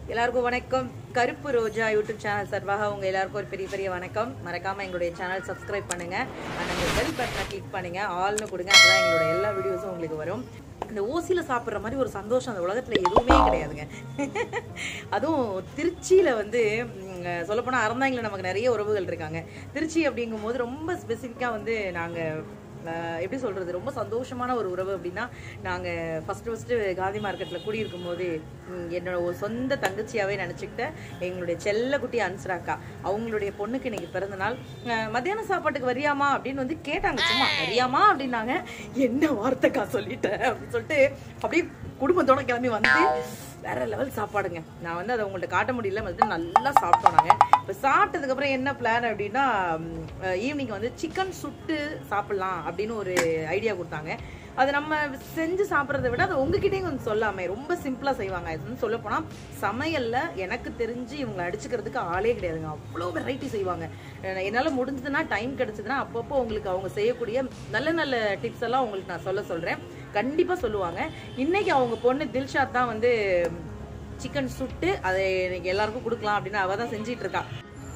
எல்லாருக்கும் வணக்கம் கருப்பு ரோஜா யூடியூப் சேனல் சார்பாக உங்க எல்லாருக்கும் ஒரு பெரிய பெரிய வணக்கம் மறக்காம எங்களுடைய சேனல் சப்ஸ்கிரைப் பண்ணுங்க அண்ட் அந்த பெல் பட்டனை கிளிக் பண்ணுங்க ஆல்னு கொடுங்க அப்பதான் எங்களுடைய எல்லா வீடியோஸும் உங்களுக்கு வரும் இந்த ஓசியில சாப்பிட்ற மாதிரி ஒரு சந்தோஷம் அந்த உலகத்துல எதுவுமே கிடையாதுங்க அதுவும் திருச்சியில வந்து ம், சொல்லப்போனா அறந்தாங்கில நமக்கு நிறைய உறவுகள் இருக்காங்க திருச்சி அப்படிங்கும்போது ரொம்ப ஸ்பெசிஃபிக்கா வந்து நாங்க ஆஹ் எப்படி சொல்றது ரொம்ப சந்தோஷமான ஒரு உறவு அப்படின்னா நாங்க ஃபர்ஸ்ட் ஃபர்ஸ்ட் காந்தி மார்க்கெட்ல குடியிருக்கும் போது ம், என்னோட ஒரு சொந்த தங்கச்சியாவே நினைச்சுக்கிட்ட எங்களுடைய செல்ல குட்டி அன்சராக்கா அவங்களுடைய பொண்ணுக்கு இன்னைக்கு பிறந்த நாள் ஆஹ் மத்தியான சாப்பாட்டுக்கு வரியாமா அப்படின்னு வந்து கேட்டாங்க சும்மா வரியாமா அப்படின்னாங்க என்ன வார்த்தைக்கா சொல்லிட்டேன் அப்படின்னு சொல்லிட்டு அப்படியே குடும்பத்தோட கிளம்பி வந்து வேற லெவல் சாப்பாடுங்க நான் வந்து அதை உங்கள்ட்ட காட்ட முடியல வந்து நல்லா சாப்பிட்டோம் நாங்க இப்போ சாப்பிட்டதுக்கு அப்புறம் என்ன பிளான் அப்படின்னா ஈவினிங் வந்து சிக்கன் சுட்டு சாப்பிடலாம் அப்படின்னு ஒரு ஐடியா கொடுத்தாங்க அது நம்ம செஞ்சு சாப்பிட்றத விட அது உங்ககிட்டயும் கொஞ்சம் சொல்லாமே ரொம்ப சிம்பிளா செய்வாங்க இது வந்து சொல்ல போனா சமையல்ல எனக்கு தெரிஞ்சு இவங்களை அடிச்சுக்கிறதுக்கு ஆளே கிடையாதுங்க அவ்வளோ வெரைட்டி செய்வாங்க அஹ் என்னால முடிஞ்சதுன்னா டைம் கிடைச்சதுன்னா அப்பப்போ உங்களுக்கு அவங்க செய்யக்கூடிய நல்ல நல்ல டிப்ஸ் எல்லாம் உங்களுக்கு நான் சொல்ல சொல்றேன் கண்டிப்பா சொல்லுவாங்க இன்னைக்கு அவங்க பொண்ணு தில்ஷாத் தான் வந்து சிக்கன் சுட்டு அதை இன்னைக்கு எல்லாருக்கும் கொடுக்கலாம் அப்படின்னு அவ தான் செஞ்சிட்டு இருக்கா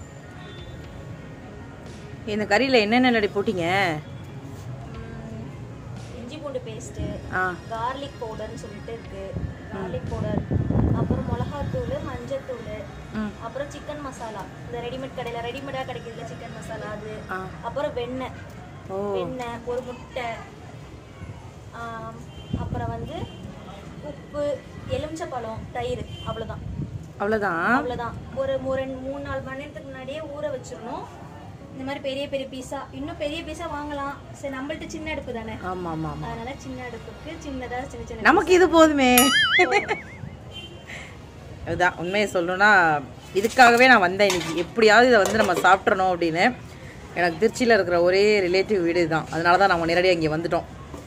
இந்த கறியில என்னென்ன போட்டீங்க இஞ்சி பூண்டு பேஸ்ட்டு ஆ கார்லிக் பவுடர்னு சொல்லிட்டு இருக்கு கார்லிக் பவுடர் அப்புறம் மிளகாத்தூள் மஞ்சத்தூள் ம். அப்புறம் சிக்கன் மசாலா இந்த ரெடிமேட் கடையில் ரெடிமேடாக கிடைக்குதுல சிக்கன் மசாலா அது ஆ அப்புறம் வெண்ணெய் ஓ வெண்ணெய் ஒரு முட்டை ஆம், அப்புறம் வந்து உப்பு எலுமிச்சப்பழம் தயிர் அவ்வளோதான் அவ்வளோதான் அவ்வளோதான் ஒரு ஒரு ரெண்டு மூணு நாலு மணி நேரத்துக்கு முன்னாடியே ஊற வச்சிடணும் இந்த மாதிரி பெரிய பெரிய பீஸா இன்னும் பெரிய பீஸா வாங்கலாம் சரி நம்மள்ட்ட சின்ன அடுப்பு தானே ஆமா ஆமா ஆமா அதனால சின்ன அடுப்புக்கு சின்னதா சின்ன சின்ன நமக்கு இது போதுமே அதுதான் உண்மையை சொல்லணும்னா இதுக்காகவே நான் வந்தேன் இன்னைக்கு எப்படியாவது இதை வந்து நம்ம சாப்பிட்றணும் அப்படின்னு எனக்கு திருச்சியில் இருக்கிற ஒரே ரிலேட்டிவ் வீடு தான் அதனால தான் நம்ம நேரடியாக இங்கே வந்துட்டோம்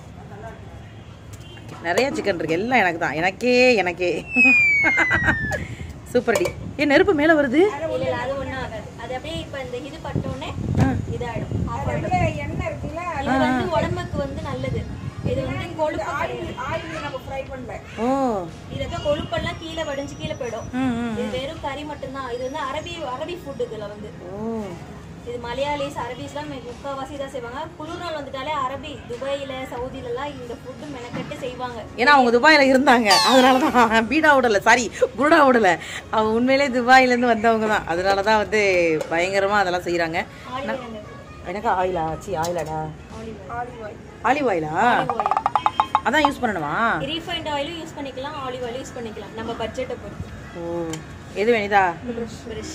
நிறைய சிக்கன் இருக்கு எல்லாம் எனக்கு தான் எனக்கே எனக்கே சூப்பர் டி ஏன் நெருப்பு மேலே வருது இல்ல இல்ல அது ஒண்ணும் ஆகாது அது அப்படியே இப்ப இந்த இது பட்டோடனே இதாயிடும் ஆஃப் ஆயிடும் இது வந்து உடம்புக்கு வந்து நல்லது இது வந்து கொழுப்பு கிடையாது. ஓ இதுல இருக்க கொழுப்பெல்லாம் கீழே வடிஞ்சு கீழே போயிடும் ம் ம் இது வெறும் கறி மட்டும்தான் இது வந்து அரபி அரபி ஃபுட் இதுல வந்து ஓ இது மலையாளிஸ் அரபிஸ்லாம் மெ- முக்காவாசி தான் செய்வாங்க குளிர் நாள் வந்துட்டாலே அரபி துபாயில சவுதியில எல்லாம் இந்த ஃபுட்டு மெனக்கட்டு செய்வாங்க ஏன்னா அவங்க துபாயில இருந்தாங்க அதனால தான் பீடா விடல சாரி புருடா விடல அவங்க உண்மையிலே துபாயில இருந்து வந்தவங்க தான் அதனால தான் வந்து பயங்கரமா அதெல்லாம் செய்றாங்க ஆலிவ் ஆயில் இருக்கு. எனக்கு ஆயிலா சி ஆயிலாடா ஆலிவ் ஆயில் ஆலிவ் ஆயிலா அதான் யூஸ் பண்ணணுமா ரீஃபைண்ட் ஆயிலும் யூஸ் பண்ணிக்கலாம் ஆலிவ் ஆயிலும் யூஸ் பண்ணிக்கலாம் நம்ம பட்ஜெட்டை பொறுத்து ஓ எது வேணிதா பிரஷ்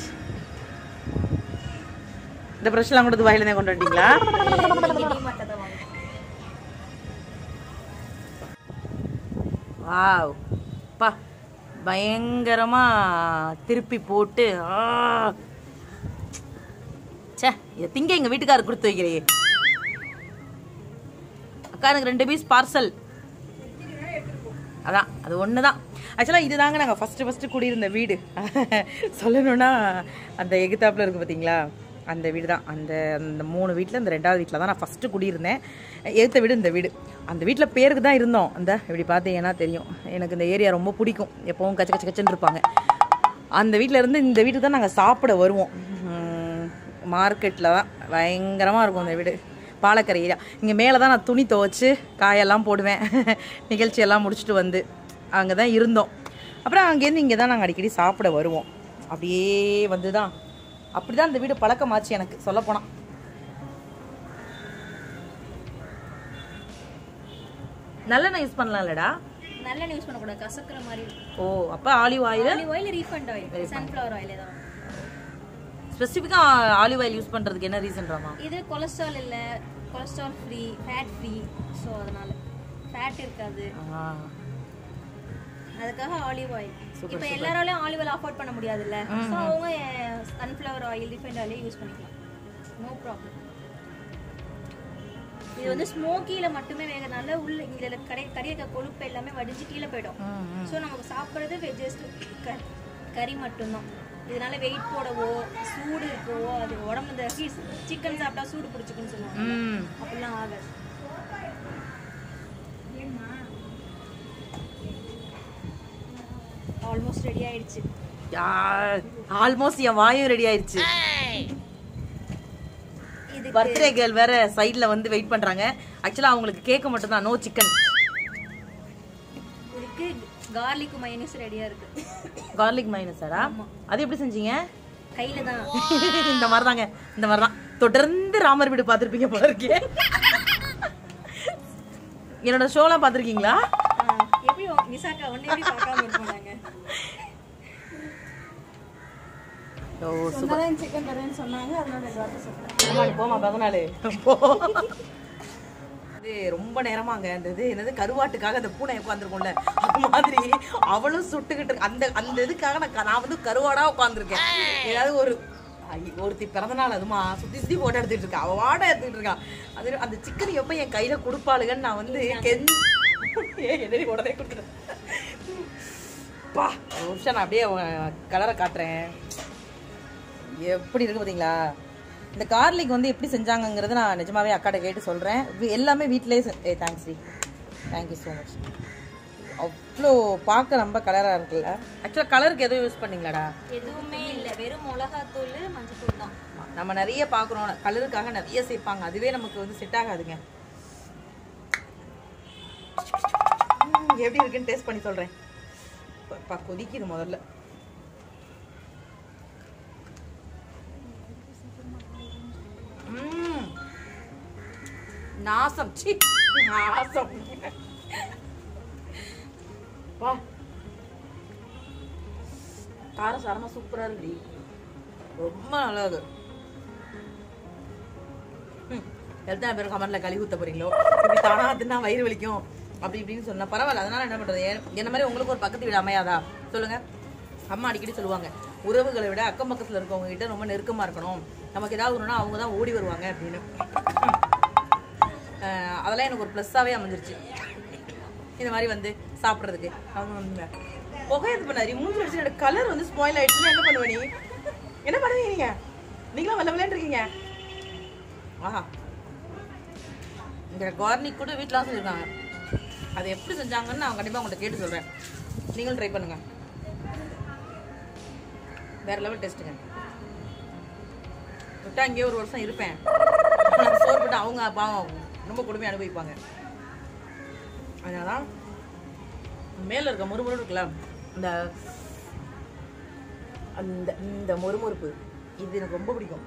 இந்த ப்ரஷ்லாம் கூட துபாயில இருந்தே கொண்டு வந்துட்டீங்களா மட்டும் தான் வாங்கணும் வாவ் பா பயங்கரமா திருப்பி போட்டு ஆ ச்சே இதை திங்க எங்க வீட்டுக்காரர் கொடுத்து வைக்கிறீங்க அக்கா எனக்கு ரெண்டு பீஸ் பார்சல் அதான் அது ஒன்று தான் ஆக்சுவலாக இதுதாங்க நாங்கள் ஃபஸ்ட்டு ஃபஸ்ட்டு குடியிருந்த வீடு சொல்லணும்னா அந்த எகுத்தாப்பில் இருக்குது பார்த்தீங்களா அந்த வீடு தான் அந்த அந்த மூணு வீட்டில் இந்த ரெண்டாவது வீட்டில் தான் நான் ஃபஸ்ட்டு குடியிருந்தேன் எகுத்த வீடு இந்த வீடு அந்த வீட்டில் பேருக்கு தான் இருந்தோம் அந்த இப்படி பார்த்தீங்கன்னா தெரியும் எனக்கு இந்த ஏரியா ரொம்ப பிடிக்கும் எப்பவும் கச்ச கச்ச கச்சன்னு இருப்பாங்க அந்த வீட்டில் இருந்து இந்த வீட்டுக்கு தான் நாங்கள் சாப்பிட வருவோம் மார்க்கெட்டில் தான் பயங்கரமாக இருக்கும் அந்த வீடு பாலக்கரை ஏரியா இங்கே மேலே தான் நான் துணி துவைச்சு காயெல்லாம் போடுவேன் நிகழ்ச்சியெல்லாம் முடிச்சுட்டு வந்து அங்கே தான் இருந்தோம் அப்புறம் அங்கேருந்து இங்கே தான் நாங்கள் அடிக்கடி சாப்பிட வருவோம் அப்படியே வந்து தான் அப்படி தான் இந்த வீடு பழக்கமாச்சு எனக்கு சொல்லப்போனால் நல்லெண்ணெய் யூஸ் பண்ணலாம்லடா நல்லெண்ணெய் யூஸ் பண்ணக்கூடாது கசக்குற மாதிரி இருக்கும் ஓ அப்போ olive oil olive oil refined oil sunflower oil ஏதாவது ஸ்பெசிஃபிக்காக ஆலிவ் ஆயில் யூஸ் பண்ணுறதுக்கு என்ன ரீசன்றாமா இது கொலஸ்ட்ரால் இல்லை cholesterol free fat free so அதனால ஃபேட் இருக்காது அதுக்காக ஆலிவ் ஆயில் இப்போ எல்லாராலையும் ஆலிவ் ஆயில் அஃபோர்ட் பண்ண முடியாதுல்ல ஸோ அவங்க சன்ஃப்ளவர் ஆயில் ரீஃபைண்ட் ஆயிலே யூஸ் பண்ணிக்கலாம் நோ ப்ராப்ளம் இது வந்து ஸ்மோக்கியில் மட்டுமே வேகிறதுனால உள்ள இதில் கடை கறி இருக்க கொழுப்பு எல்லாமே வடிஞ்சு கீழே போயிடும் ஸோ நமக்கு சாப்பிட்றது வெஜஸ்ட் கறி மட்டும்தான் இதனால வெயிட் போடவோ சூடு இருக்கவோ அது உடம்பு இந்த சிக்கன் சாப்பிட்டா சூடு பிடிச்சிக்குன்னு சொல்லுவாங்க ம் அப்படிலாம் ஆகாது ஆல்மோஸ்ட் ரெடி ஆயிடுச்சு ஆல்மோஸ்ட் என் வாயும் ரெடி ஆயிருச்சு இது பர்த்டே கேர்ள் வேற சைடுல வந்து வெயிட் பண்றாங்க ஆக்சுவலா அவங்களுக்கு கேக்க மட்டும் தான் நோ சிக்கன் இதுக்கு கார்லிக் மயனஸ் ரெடியா இருக்கு கார்லிக் மைனஸாடா அது எப்படி செஞ்சீங்க கையில தான் இந்த மாதிரி தாங்க இந்த மாதிரி தான் தொடர்ந்து ராமர் வீடு பார்த்துருப்பீங்க போல இருக்கே என்னோட ஷோலாம் பார்த்துருக்கீங்களா ஆ, எப்படி உங்க- நிசாக்கா ஒண்ணு எப்படி பார்க்காம இருப்போம் நாங்க ஓ சூப்பர் சிக்கன் தரேன்னு சொன்னாங்க அதனால ரெண்டு வார்த்தை சொல்றேன் ஆமா, நீ போமா பதினாலு போ இது ரொம்ப நேரமாங்க அந்த இது என்னது கருவாட்டுக்காக அந்த பூனை உட்காந்துருக்கும்ல அது மாதிரி அவளும் சுட்டுக்கிட்டு இருக்கு. அந்த அந்த இதுக்காக நான் க- நான் வந்து கருவாடா உட்காந்துருக்கேன் ஏதாவது ஒரு ஐ, ஒருத்தி பிறந்த நாள் அதுமா சுத்தி சுத்தி போட்டோ எடுத்துட்டு இருக்கா அவ வாட எடுத்துட்டு இருக்கா அது அந்த சிக்கன் எப்ப என் கையில கொடுப்பாளுங்கன்னு நான் வந்து கென் ஏன் என்னடி உடனே கொடுத்துட்டேன் பா ஒரு நிமிஷம் நான் அப்படியே கலரை காட்டுறேன் எப்படி இருக்கு பாத்தீங்களா இந்த கார்லிக் வந்து எப்படி செஞ்சாங்கங்கிறத நான் நிஜமாவே அக்காட்ட கேட்டு சொல்றேன் வி- எல்லாமே வீட்டிலேயே செ- ஏ தேங்க்ஸ் டி தேங்க்யூ ஸோ மச் அவ்வளோ பார்க்க ரொம்ப கலராக இருக்குல்ல ஆக்சுவலாக கலருக்கு எதுவும் யூஸ் பண்ணீங்களாடா எதுவுமே இல்ல வெறும் மிளகாத்தூள் மஞ்சத்தூள் தான் நம்ம நிறைய பார்க்குறோம் கலருக்காக நிறைய சேர்ப்பாங்க அதுவே நமக்கு வந்து செட் ஆகாதுங்க ம், எப்படி இருக்குன்னு டேஸ்ட் பண்ணி சொல்கிறேன் பா கொதிக்குது முதல்ல ம். நாசம் சி நாசம் வா காரம் சாரமா சூப்பரா இருக்குடி ரொம்ப நல்லா இருக்கு ம். எத்தனை பேர் கமெண்ட்ல கழுவி ஊத்த போறீங்களோ இப்படி தானா தின்னா வயிறு வலிக்கும் அப்படி இப்படின்னு சொன்னா பரவாயில்ல அதனால என்ன பண்றது ஏன் என்ன மாதிரி உங்களுக்கு ஒரு பக்கத்து வீடு அமையாதா சொல்லுங்க அம்மா அடிக்கடி சொல்லுவாங்க உறவுகளை விட அக்கம் பக்கத்துல இருக்கவங்க கிட்ட ரொம்ப நெருக்கமா இருக்கணும் நமக்கு ஏதாவது ஒண்ணுனா அவங்க தான் ஓடி வருவாங்க அப்படின்னு அஹ் அதெல்லாம் எனக்கு ஒரு ப்ளஸ்ஸாகவே அமைஞ்சிருச்சு இந்த மாதிரி வந்து சாப்பிட்றதுக்கு அவங்க வந்து புகை இது பண்ணாரு மூஞ்சி அடிச்சு என்னோட கலர் வந்து ஸ்பாயில் ஆயிடுச்சுன்னா என்ன பண்ணுவ நீ என்ன பண்ணுவீங்க நீங்க நீங்களும் வெள்ள வெள்ளன்னு இருக்கீங்க ஆஹா இந்த கார்னிக் கூட வீட்டிலாம் செஞ்சுருக்காங்க அதை எப்படி செஞ்சாங்கன்னு நான் கண்டிப்பாக உங்கள்கிட்ட கேட்டு சொல்கிறேன் நீங்களும் ட்ரை பண்ணுங்க வேற லெவல் டேஸ்ட்டுங்க விட்டா அங்கேயே ஒரு வருஷம் இருப்பேன் நான் சோறு போட்டு அவங்க பாவம் ரொம்ப கொடுமையை அனுபவிப்பாங்க அதனால தான் மேல இருக்க முறுமுறு இருக்குல்ல இந்த அந்த இந்த மொறுமொறுப்பு இது எனக்கு ரொம்ப பிடிக்கும்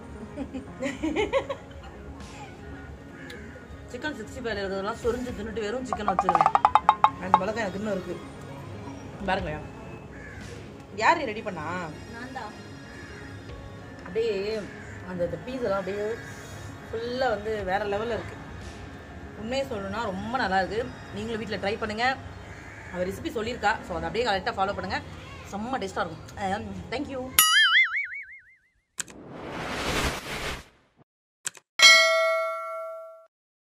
சிக்கன் சிக்ஸ்டி ஃபைவ்ல இருக்கிறதெல்லாம் சொரிஞ்சு தின்னுட்டு வெறும் சிக்கன் வச்சிருவேன் அந்த பழக்கம் எனக்கு இன்னும் இருக்கு பாருங்களேன் யார் ரெடி பண்ணா நான் தான் அப்படியே அந்த இந்த பீஸ் எல்லாம் அப்படியே ஃபுல்லாக வந்து வேற லெவலில் இருக்கு உண்மையை சொல்லணும்னா ரொம்ப நல்லா இருக்கு நீங்களும் வீட்டில் ட்ரை பண்ணுங்க அவர் ரெசிபி சொல்லியிருக்கா ஸோ அதை அப்படியே கரெக்டாக ஃபாலோ பண்ணுங்க செம்ம டேஸ்ட்டாக இருக்கும் தேங்க்யூ